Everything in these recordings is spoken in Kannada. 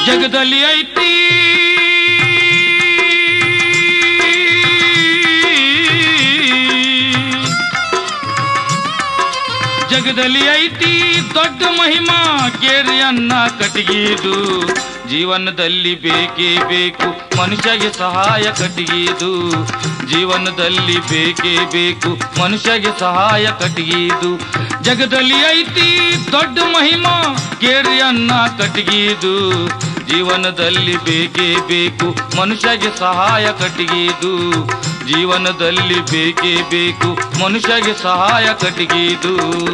ಜಗದಲ್ಲಿ ಐತಿ ಜಗದಲ್ಲಿ ಐತಿ ದೊಡ್ಡ ಮಹಿಮಾ ಕೇರಿ ಅನ್ನ ಕಟ್ಟಿಗಿದು ಜೀವನದಲ್ಲಿ ಬೇಕೇ ಬೇಕು ಮನುಷ್ಯಗೆ ಸಹಾಯ ಕಟ್ಟಿಗಿದು ಜೀವನದಲ್ಲಿ ಬೇಕೇ ಬೇಕು ಮನುಷ್ಯಗೆ ಸಹಾಯ ಕಟ್ಟಿಗಿದು ಜಗದಲ್ಲಿ ಐತಿ ದೊಡ್ಡ ಮಹಿಮಾ ಕೇರಿ ಅನ್ನ ಕಟ್ಟಿಗಿದು ಜೀವನದಲ್ಲಿ ಬೇಕೇ ಬೇಕು ಮನುಷ್ಯಗೆ ಸಹಾಯ ಕಟ್ಟಿಗಿದು ಜೀವನದಲ್ಲಿ ಬೇಕೇ ಬೇಕು ಮನುಷ್ಯಗೆ ಸಹಾಯ ಕಟ್ಟಿಗಿದು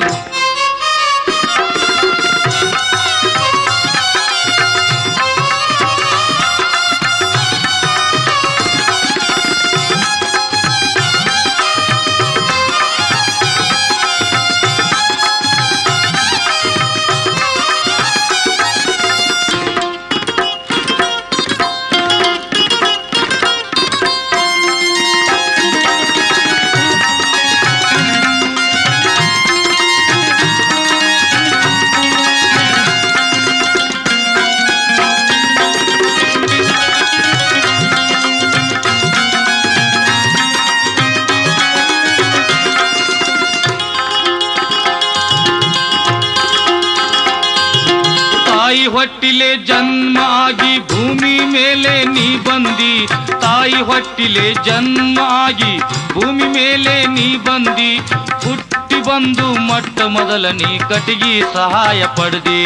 ತಾಯಿ ಹೊಟ್ಟಿಲೆ ಜನ್ಮ ಆಗಿ ಭೂಮಿ ಮೇಲೆ ನೀ ಬಂದಿ ತಾಯಿ ಹೊಟ್ಟಿಲೆ ಜನ್ಮ ಆಗಿ ಭೂಮಿ ಮೇಲೆ ನೀ ಬಂದಿ ಹುಟ್ಟಿ ಬಂದು ಮೊಟ್ಟ ಮೊದಲ ನೀ ಕಟಿಗಿ ಸಹಾಯ ಪಡೆದೆ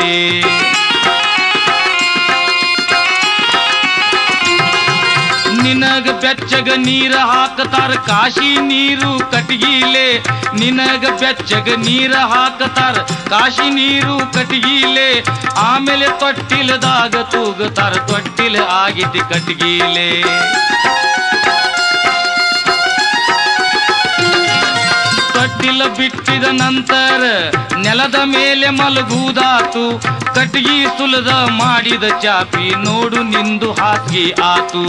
ನಿನಗ ಬೆಚ್ಚಗ ನೀರ ಹಾಕತಾರ ಕಾಶಿ ನೀರು ಕಟಗಿಲೆ ನಿನಗ ಬೆಚ್ಚಗ ನೀರ ಹಾಕತಾರ ಕಾಶಿ ನೀರು ಕಟಗಿಲೆ ಆಮೇಲೆ ತೊಟ್ಟಿಲದಾಗ ತೂಗತಾರ ತೊಟ್ಟಿಲ ಆಗಿತಿ ಕಟಗಿಲೆ ತೊಟ್ಟಿಲ ಬಿಟ್ಟಿದ ನಂತರ ನೆಲದ ಮೇಲೆ ಮಲಗುವುದಾತು ಕಟ್ಗಿ ಸುಲದ ಮಾಡಿದ ಚಾಪಿ ನೋಡು ನಿಂದು ಹಾಕಿ ಆತು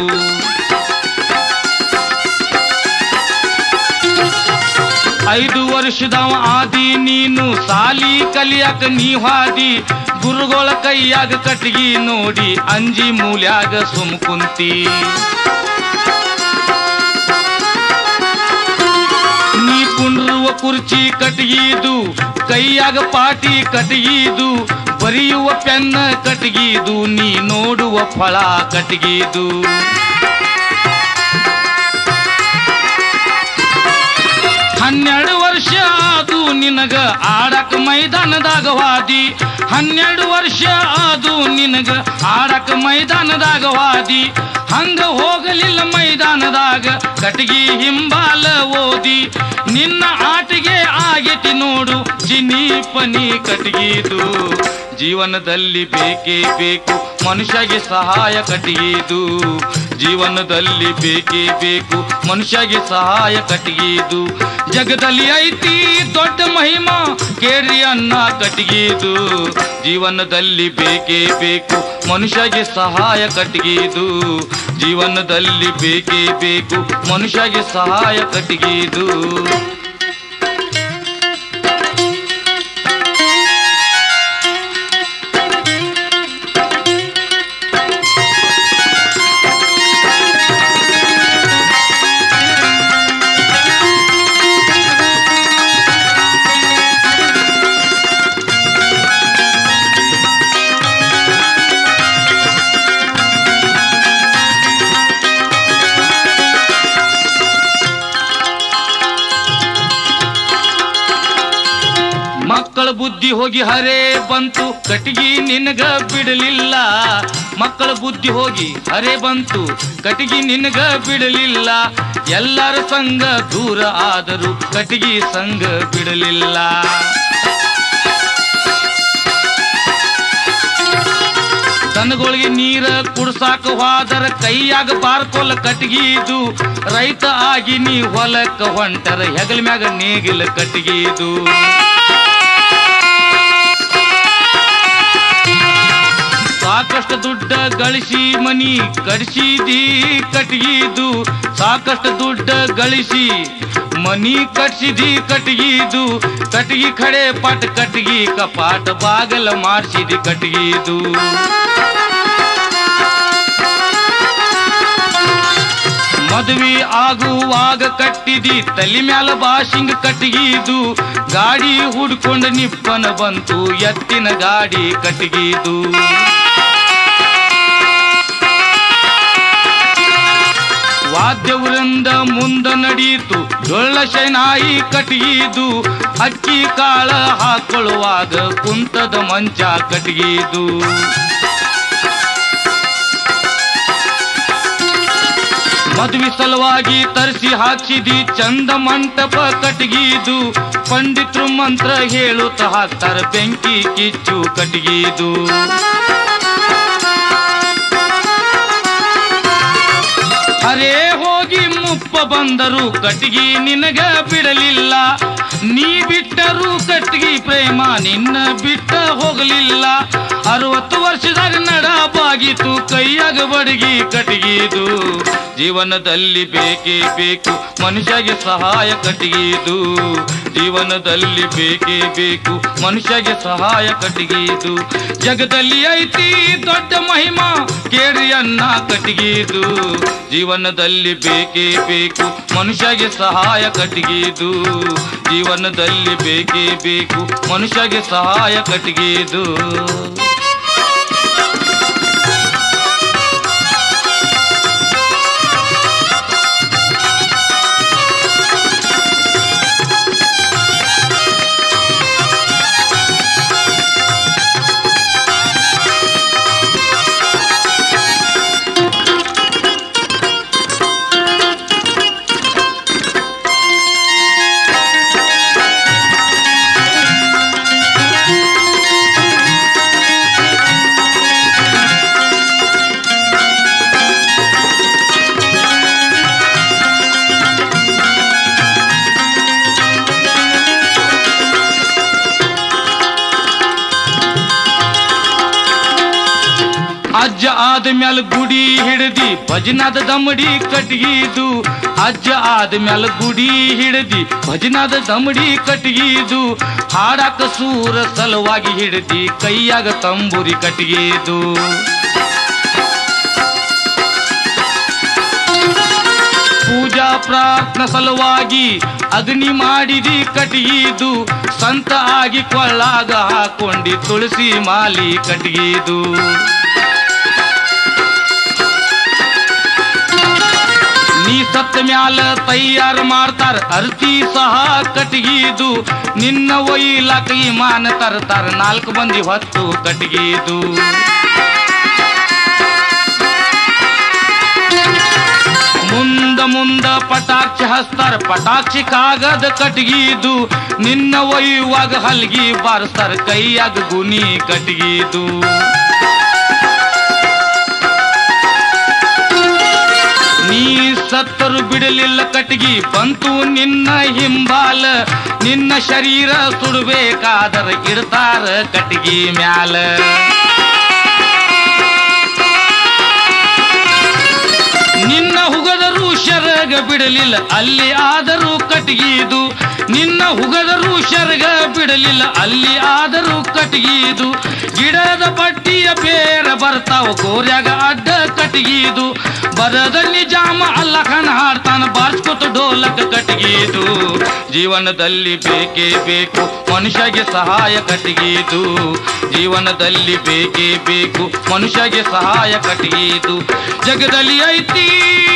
ಐದು ವರ್ಷದವ ಆದಿ ನೀನು ಸಾಲಿ ಕಲಿಯಾಕ ನೀ ಹಾದಿ ಗುರುಗಳ ಕೈಯಾಗ ಕಟ್ಗಿ ನೋಡಿ ಅಂಜಿ ಮೂಲ್ಯಾಗ ಸುಮ್ ಕುಂತಿ ನೀ ಕುಂಡ್ರುವ ಕುರ್ಚಿ ಕಟಗಿದು ಕೈಯಾಗ ಪಾಟಿ ಕಟಗಿದು ಬರೆಯುವ ಪೆನ್ನ ಕಟಗಿದು ನೀ ನೋಡುವ ಫಳ ಕಟಗಿದು ಹನ್ನೆರಡು ವರ್ಷ ಅದು ನಿನಗ ಆಡಕ ಮೈದಾನದಾಗ ವಾದಿ ಹನ್ನೆರಡು ವರ್ಷ ಅದು ನಿನಗ ಆಡಕ ಮೈದಾನದಾಗ ವಾದಿ ಹಂಗ ಹೋಗಲಿಲ್ಲ ಮೈದಾನದಾಗ ಕಟಗಿ ಹಿಂಬಾಲ ಓದಿ ನಿನ್ನ ಆಟಿಗೆ ಆಗೇತಿ ನೋಡು ಜಿನಿ ಪನಿ ಕಟಗಿದು ಜೀವನದಲ್ಲಿ ಬೇಕೇ ಬೇಕು ಮನುಷ್ಯಗೆ ಸಹಾಯ ಕಟ್ಟಿಗಿದು ಜೀವನದಲ್ಲಿ ಬೇಕೇ ಬೇಕು ಮನುಷ್ಯಗೆ ಸಹಾಯ ಕಟ್ಟಿಗಿದು ಜಗದಲ್ಲಿ ಐತಿ ದೊಡ್ಡ ಮಹಿಮಾ ಕೇಳಿ ಅನ್ನ ಕಟ್ಟಿಗಿದು ಜೀವನದಲ್ಲಿ ಬೇಕೇ ಬೇಕು ಮನುಷ್ಯಗೆ ಸಹಾಯ ಕಟ್ಟಿಗಿದು ಜೀವನದಲ್ಲಿ ಬೇಕೇ ಬೇಕು ಮನುಷ್ಯಗೆ ಸಹಾಯ ಕಟ್ಟಿಗಿದು ಮಕ್ಕಳ ಬುದ್ಧಿ ಹೋಗಿ ಹರೇ ಬಂತು ಕಟಿಗಿ ನಿನಗ ಬಿಡಲಿಲ್ಲ ಮಕ್ಕಳ ಬುದ್ಧಿ ಹೋಗಿ ಹರೇ ಬಂತು ಕಟಿಗಿ ನಿನಗ ಬಿಡಲಿಲ್ಲ ಎಲ್ಲರ ಸಂಘ ದೂರ ಆದರೂ ಕಟಿಗಿ ಸಂಘ ಬಿಡಲಿಲ್ಲ ದನಗಳಿಗೆ ನೀರ ಕುಡ್ಸಾಕ ಹೋದರ ಕೈಯಾಗ ಬಾರ್ಕೊಲ್ಲ ಕಟ್ಗಿದು ರೈತ ಆಗಿ ನೀ ಹೊಲಕ್ಕ ಹೊಂಟರ ಹೆಗಲ ಮ್ಯಾಗ ನೇಗಿಲ ಕಟ್ಗಿದು ಸಾಕಷ್ಟು ದುಡ್ಡ ಗಳಿಸಿ ಮನಿ ಕಟ್ಸಿದಿ ಕಟ್ಗಿದು ಸಾಕಷ್ಟು ದುಡ್ಡ ಗಳಿಸಿ ಮನಿ ಕಟ್ಸಿದಿ ಕಟ್ಗಿದು ಕಟ್ಗಿ ಖಡೆ ಪಟ್ ಕಟ್ಗಿ ಕಪಾಟ ಬಾಗಲ ಮಾಡಿಸಿದಿ ಕಟ್ಗಿದು ಮದುವೆ ಆಗುವಾಗ ಕಟ್ಟಿದಿ ತಲೆ ಮ್ಯಾಲ ಬಾಶಿಂಗ್ ಕಟ್ಟಿಗಿದು ಗಾಡಿ ಹುಡ್ಕೊಂಡ ನಿಪ್ಪನ ಬಂತು ಎತ್ತಿನ ಗಾಡಿ ಕಟ್ಟಿಗಿದು ವಾದ್ಯವೃಂದ ಮುಂದ ನಡೆಯಿತು ಡೊಳ್ಳ ಶೈನಾಯಿ ಕಟ್ಟಿಗಿದು ಅಕ್ಕಿ ಕಾಳ ಹಾಕೊಳ್ಳುವಾಗ ಕುಂತದ ಮಂಚ ಕಟ್ಟಿಗಿದು ಮದುವೆ ಸಲುವಾಗಿ ತರಿಸಿ ಹಾಕಿದಿ ಚಂದ ಮಂಟಪ ಕಟ್ಟಿಗಿದು ಪಂಡಿತರು ಮಂತ್ರ ಹೇಳುತ್ತ ಹಾಕ್ತಾರ ಬೆಂಕಿ ಕಿಚ್ಚು ಕಟ್ಟಿಗಿದು ಅರೇ ಹೋಗಿ ಮುಪ್ಪ ಬಂದರು ಕಟ್ಟಿಗೆ ನಿನಗ ಬಿಡಲಿಲ್ಲ ನೀ ಬಿಟ್ಟರು ಕಟ್ಟಿಗೆ ಪ್ರೇಮ ನಿನ್ನ ಬಿಟ್ಟ ಹೋಗಲಿಲ್ಲ ಅರವತ್ತು ವರ್ಷದಾಗ ನಡ ಬಾಗಿತು ಕೈಯಾಗ ಬಡಗಿ ಕಟ್ಟಿಗಿದು ಜೀವನದಲ್ಲಿ ಬೇಕೇ ಬೇಕು ಮನುಷ್ಯಗೆ ಸಹಾಯ ಕಟ್ಟಿಗಿದು ಜೀವನದಲ್ಲಿ ಬೇಕೇ ಬೇಕು ಮನುಷ್ಯಗೆ ಸಹಾಯ ಕಟ್ಟಿಗಿದು ಜಗದಲ್ಲಿ ಐತಿ ದೊಡ್ಡ ಮಹಿಮಾ ಕೇಳಿಯನ್ನ ಕಟ್ಟಿಗಿದು ಜೀವನದಲ್ಲಿ ಬೇಕೇ ಬೇಕು ಮನುಷ್ಯಗೆ ಸಹಾಯ ಕಟ್ಟಿಗಿದು ಜೀವನದಲ್ಲಿ ಬೇಕೇ ಬೇಕು ಮನುಷ್ಯಗೆ ಸಹಾಯ ಕಟ್ಟಿಗಿದು ಅಜ್ಜ ಆದ್ಮ್ಯಾಲ ಗುಡಿ ಹಿಡ್ದಿ ಭಜನಾದ ದಮಡಿ ಕಟ್ಗಿದು ಅಜ್ಜ ಆದ್ಮ್ಯಾಲ ಗುಡಿ ಹಿಡ್ದಿ ಭಜನಾದ ದಮಡಿ ಕಟ್ಗಿದು ಹಾಡಾಕ ಸೂರ ಸಲುವಾಗಿ ಹಿಡ್ದಿ ಕೈಯಾಗ ತಂಬುರಿ ಕಟ್ಗಿದು ಪೂಜಾ ಪ್ರಾರ್ಥನಾ ಸಲುವಾಗಿ ಅಗ್ನಿ ಮಾಡಿದಿ ಕಟ್ಗಿದು ಸಂತ ಆಗಿ ಕೊಳ್ಳಾಗ ಹಾಕೊಂಡಿ ತುಳಸಿ ಮಾಲಿ ಕಟ್ಗಿದು ನೀ ಸತ್ತ ಮ್ಯಾಲ ತಯಾರು ಮಾಡ್ತಾರ ಅರ್ತಿ ಸಹ ಕಟ್ಗಿದು ನಿನ್ನ ಒಯ್ಲಾಕ ವಿಮಾನ ತರ್ತಾರ ನಾಲ್ಕು ಮಂದಿ ಹೊತ್ತು ಕಟ್ಗಿದು ಮುಂದ ಮುಂದ ಪಟಾಕ್ಷಿ ಹಸ್ತಾರ ಪಟಾಕ್ಷಿ ಕಾಗದ ಕಟ್ಗಿದು ನಿನ್ನ ಒಯ್ಯುವಾಗ ಹಲ್ಗಿ ಬಾರಿಸ್ತಾರ ಕೈಯಾಗ ಗುನಿ ಕಟ್ಗಿದು ನೀ ಸತ್ತರು ಬಿಡಲಿಲ್ಲ ಕಟ್ಗಿ ಬಂತು ನಿನ್ನ ಹಿಂಬಾಲ ನಿನ್ನ ಶರೀರ ಸುಡಬೇಕಾದರ ಇಡ್ತಾರ ಕಟ್ಗಿ ಮ್ಯಾಲ ನಿನ್ನ ಹುಗದರು ಶರಗ ಬಿಡಲಿಲ್ಲ ಅಲ್ಲಿ ಆದರೂ ಕಟ್ಗಿದು ನಿನ್ನ ಹುಗದರು ಶರಗ ಬಿಡಲಿಲ್ಲ ಅಲ್ಲಿ ಆದರೂ ಕಟ್ಗಿದು ಗಿಡದ ಬಟ್ಟಿಯ ಬೇರೆ ಬರ್ತಾವ ಗೋರ್ಯಾಗ ಅಡ್ಡ ಕಟ್ಗಿದು ಬರದ ನಿಜಾಮ ಅಲ್ಲ ಕಣ ಹಾಡ್ತಾನ ಬಾರ್ಸ್ಕೊತ ಡೋಲಕ ಕಟ್ಗಿದು ಜೀವನದಲ್ಲಿ ಬೇಕೇ ಬೇಕು ಮನುಷ್ಯಗೆ ಸಹಾಯ ಕಟ್ಗಿದು ಜೀವನದಲ್ಲಿ ಬೇಕೇ ಬೇಕು ಮನುಷ್ಯಗೆ ಸಹಾಯ ಕಟ್ಗಿದು ಜಗದಲ್ಲಿ ಐತಿ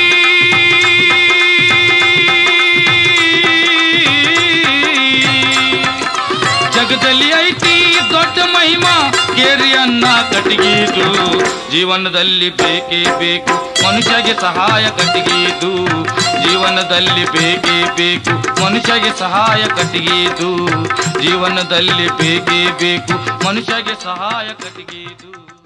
ಜಗದಲ್ಲಿ ಐತಿ ದೊಡ್ಡ ಮಹಿಮಾ ಕೇರಿಯನ್ನ ಕಟ್ಟಿಗಿದು ಜೀವನದಲ್ಲಿ ಬೇಕೇ ಬೇಕು ಮನುಷ್ಯಗೆ ಸಹಾಯ ಕಟ್ಟಿಗಿದು ಜೀವನದಲ್ಲಿ ಬೇಕೇ ಬೇಕು ಮನುಷ್ಯಗೆ ಸಹಾಯ ಕಟ್ಟಿಗಿದು ಜೀವನದಲ್ಲಿ ಬೇಕೇ ಬೇಕು ಮನುಷ್ಯಗೆ ಸಹಾಯ ಕಟ್ಟಿಗಿದು